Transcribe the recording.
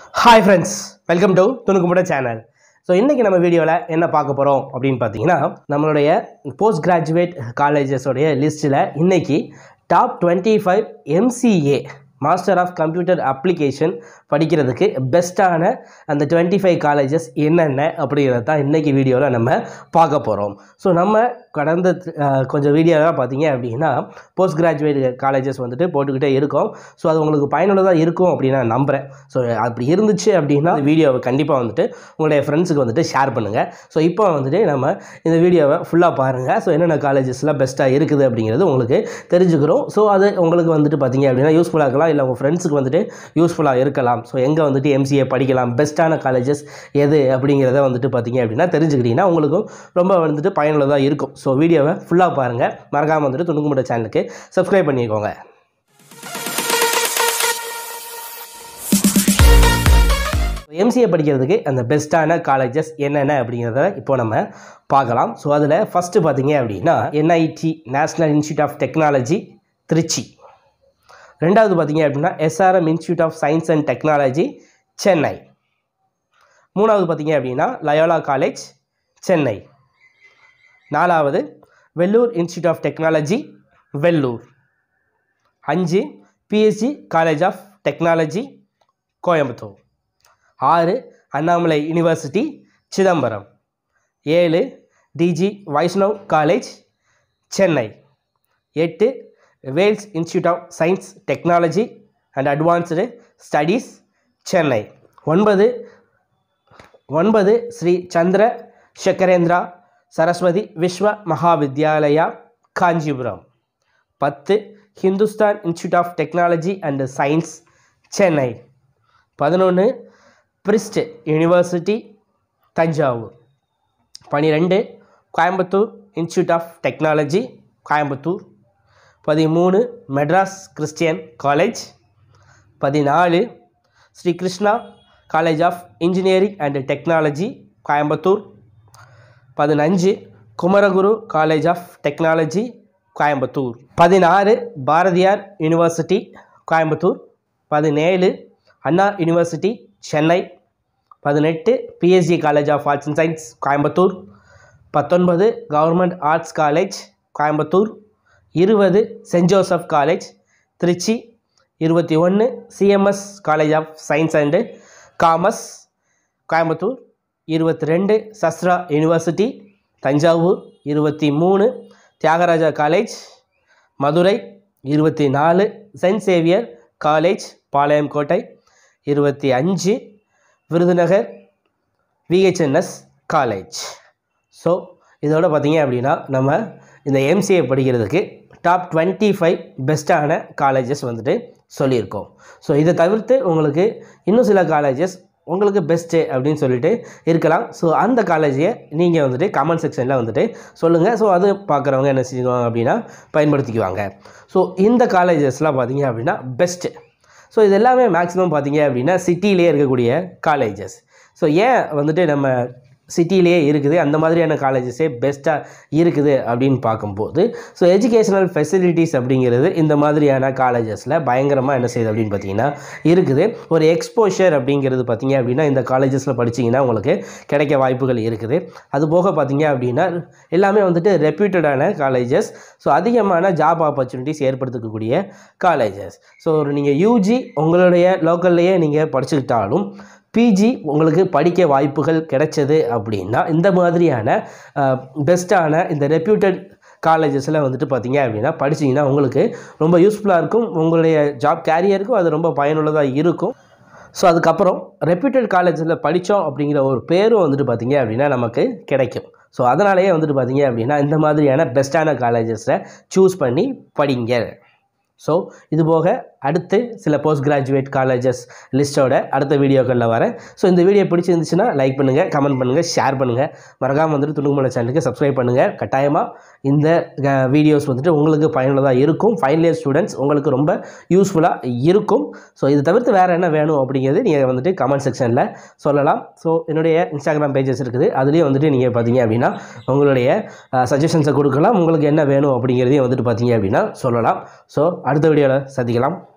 hi friends welcome to துணுக்குமுட channel so இன்றைக்கி நம்ம வீடியோவில் என்ன பார்க்க போகிறோம் அப்படின்னு பார்த்தீங்கன்னா நம்மளுடைய போஸ்ட் கிராஜுவேட் காலேஜஸோடைய லிஸ்ட்டில் இன்றைக்கி top twenty five MCA master of computer application படிக்கிறதுக்கு பெஸ்ட்டான அந்த டுவெண்ட்டி ஃபைவ் காலேஜஸ் என்னென்ன அப்படிங்கிறத தான் இன்றைக்கி வீடியோவில் நம்ம பார்க்க போகிறோம் ஸோ நம்ம கடந்த அஹ், கொஞ்சம் வீடியோலாம் பார்த்தீங்க அப்படின்னா போஸ்ட் கிராஜுவேட் காலேஜஸ் வந்துட்டு போட்டுக்கிட்டே இருக்கோம் ஸோ அது உங்களுக்கு பயனுள்ளதாக இருக்கும் அப்படின்னு நான் நம்புகிறேன் ஸோ அப்படி இருந்துச்சு அப்படின்னா இந்த வீடியோவை கண்டிப்பாக வந்துட்டு உங்களுடைய ஃப்ரெண்ட்ஸுக்கு வந்துட்டு ஷேர் பண்ணுங்கள் ஸோ இப்போ வந்துட்டு நம்ம இந்த வீடியோவை ஃபுல்லாக பாருங்கள் ஸோ என்னென்ன காலேஜஸ்லாம் பெஸ்ட்டாக இருக்குது அப்படிங்கிறது உங்களுக்கு தெரிஞ்சுக்கிறோம் ஸோ அது உங்களுக்கு வந்துட்டு பார்த்தீங்க அப்படின்னா யூஸ்ஃபுல்லாக இருக்கலாம் இல்லை உங்கள் ஃப்ரெண்ட்ஸுக்கு வந்துட்டு யூஸ்ஃபுல்லாக இருக்கலாம் ஸோ எங்கே வந்துட்டு எம்சிஏ படிக்கலாம் பெஸ்ட்டான காலேஜஸ் எது அப்படிங்கிறத வந்துட்டு பார்த்தீங்க அப்படின்னா தெரிஞ்சுக்கிட்டிங்கன்னா உங்களுக்கும் ரொம்ப வந்துட்டு பயனுள்ளதாக இருக்கும் ஸோ வீடியோவை ஃபுல்லாக பாருங்கள் மறக்காமல் வந்துட்டு துணுக்குமுட சேனலுக்கு சப்ஸ்கிரைப் பண்ணிக்கோங்க எம்சிஏ படிக்கிறதுக்கு அந்த பெஸ்ட்டான காலேஜஸ் என்னென்ன அப்படிங்கிறத இப்போ நம்ம பார்க்கலாம் ஸோ அதில் ஃபஸ்ட்டு பார்த்தீங்க அப்படின்னா NIT national institute of technology Trichy ரெண்டாவது பார்த்தீங்க அப்படின்னா SRM institute of science and technology Chennai மூணாவது பார்த்தீங்க அப்படின்னா லயோலா காலேஜ் சென்னை நாலாவது Vellore institute of technology Vellore அஞ்சு PSG college of technology Coimbatore ஆறு அண்ணாமலை யூனிவர்சிட்டி சிதம்பரம் ஏழு டிஜி வைஷ்ணவ் காலேஜ் சென்னை எட்டு Vels institute of science technology and advanced studies Chennai ஒன்பது ஒன்பது ஸ்ரீ சந்திர சக்கரேந்திரா சரஸ்வதி விஸ்வ மகாவித்யாலயா காஞ்சிபுரம் பத்து Hindustan institute of technology and science Chennai பதினொன்று பிரிஸ்ட் யூனிவர்சிட்டி தஞ்சாவூர் பன்னிரெண்டு Coimbatore institute of technology Coimbatore பதிமூணு மெட்ராஸ் கிறிஸ்டியன் காலேஜ் பதினாலு Sri Krishna college of engineering and technology Coimbatore பதினஞ்சு Kumaraguru college of technology Coimbatore பதினாறு பாரதியார் யூனிவர்சிட்டி கோயம்புத்தூர் பதினேழு அண்ணா யூனிவர்சிட்டி சென்னை பதினெட்டு PSG college of arts and science Coimbatore பத்தொன்பது கவர்மெண்ட் ஆர்ட்ஸ் காலேஜ் கோயம்புத்தூர் இருபது சென்ட் ஜோசப் காலேஜ் திருச்சி இருபத்தி ஒன்று CMS college of science and commerce Coimbatore இருபத்தி ரெண்டு சஸ்ரா யூனிவர்சிட்டி தஞ்சாவூர் இருபத்தி மூணு தியாகராஜா காலேஜ் மதுரை இருபத்தி நாலு சென்ட் சேவியர் காலேஜ் பாளையங்கோட்டை இருபத்தி அஞ்சு விருதுநகர் விஹெச்என்எஸ் காலேஜ் ஸோ இதோட பார்த்தீங்க அப்படின்னா நம்ம இந்த எம்சிஏ படிக்கிறதுக்கு டாப் டுவெண்ட்டி ஃபைவ் பெஸ்ட்டான காலேஜஸ் வந்துட்டு சொல்லியிருக்கோம் ஸோ இதை தவிர்த்து உங்களுக்கு இன்னும் சில காலேஜஸ் உங்களுக்கு பெஸ்ட்டு அப்படின்னு சொல்லிட்டு இருக்கலாம் ஸோ அந்த காலேஜையை நீங்கள் வந்துட்டு கமெண்ட் செக்ஷனில் வந்துட்டு சொல்லுங்கள் ஸோ அது பார்க்குறவங்க என்ன செய்வாங்க அப்படின்னா பயன்படுத்திக்குவாங்க ஸோ இந்த காலேஜஸ்லாம் பார்த்தீங்க அப்படின்னா பெஸ்ட்டு ஸோ இது எல்லாமே மேக்ஸிமம் பார்த்தீங்க அப்படின்னா சிட்டிலே இருக்கக்கூடிய காலேஜஸ் ஸோ ஏன் வந்துட்டு நம்ம சிட்டிலேயே இருக்குது அந்த மாதிரியான காலேஜஸே பெஸ்ட்டாக இருக்குது அப்படின்னு பார்க்கும்போது ஸோ எஜுகேஷனல் ஃபெசிலிட்டிஸ் அப்படிங்கிறது இந்த மாதிரியான காலேஜஸில் பயங்கரமாக என்ன செய்யுது அப்படின்னு பார்த்தீங்கன்னா இருக்குது ஒரு எக்ஸ்போஷர் அப்படிங்கிறது பார்த்தீங்க அப்படின்னா இந்த காலேஜஸில் படிச்சீங்கன்னா உங்களுக்கு கிடைக்க வாய்ப்புகள் இருக்குது அது போக பார்த்தீங்க அப்படின்னா எல்லாமே வந்துட்டு ரெப்யூட்டடான காலேஜஸ் ஸோ அதிகமான ஜாப் ஆப்பர்ச்சுனிட்டிஸ் ஏற்படுத்தக்கூடிய காலேஜஸ் ஸோ ஒரு நீங்கள் யூஜி உங்களுடைய லோக்கல்லையே நீங்கள் படிச்சுக்கிட்டாலும் பிஜி உங்களுக்கு படிக்க வாய்ப்புகள் கிடைச்சது அப்படின்னா இந்த மாதிரியான பெஸ்ட்டான இந்த ரெப்யூட்டட் காலேஜஸில் வந்துட்டு பார்த்தீங்க அப்படின்னா படிச்சீங்கன்னா உங்களுக்கு ரொம்ப யூஸ்ஃபுல்லாக இருக்கும் உங்களுடைய ஜாப் கேரியருக்கும் அது ரொம்ப பயனுள்ளதாக இருக்கும் ஸோ அதுக்கப்புறம் ரெப்யூட்டட் காலேஜில் படித்தோம் அப்படிங்கிற ஒரு பேரும் வந்துட்டு பார்த்தீங்க அப்படின்னா நமக்கு கிடைக்கும் ஸோ அதனாலேயே வந்துட்டு பார்த்தீங்க அப்படின்னா இந்த மாதிரியான பெஸ்ட்டான காலேஜஸை சூஸ் பண்ணி படிங்க ஸோ இது போக அடுத்து சில போஸ்ட் கிராஜுவேட் காலேஜஸ் லிஸ்ட்டோட அடுத்த வீடியோக்களில் வரேன் ஸோ இந்த வீடியோ பிடிச்சிருந்துச்சுன்னா லைக் பண்ணுங்கள் கமெண்ட் பண்ணுங்கள் ஷேர் பண்ணுங்கள் மறக்காமல் வந்துட்டு துணுக்குமலை சேனலுக்கு சப்ஸ்கிரைப் பண்ணுங்கள் கட்டாயமாக இந்த வீடியோஸ் வந்துட்டு உங்களுக்கு பயனுள்ளதாக இருக்கும் ஃபைனல் இயர் ஸ்டூடெண்ட்ஸ் உங்களுக்கு ரொம்ப யூஸ்ஃபுல்லாக இருக்கும் ஸோ இது தவிர்த்து வேறு என்ன வேணும் அப்படிங்கிறது நீங்கள் வந்துட்டு கமெண்ட் செக்ஷனில் சொல்லலாம் ஸோ என்னுடைய இன்ஸ்டாகிராம் பேஜஸ் இருக்குது அதுலேயும் வந்துட்டு நீங்கள் பார்த்தீங்க அப்படின்னா உங்களுடைய சஜஷன்ஸை கொடுக்கலாம் உங்களுக்கு என்ன வேணும் அப்படிங்கிறதையும் வந்துட்டு பார்த்தீங்க அப்படின்னா சொல்லலாம் ஸோ அடுத்த வீடியோவில் சந்திக்கலாம்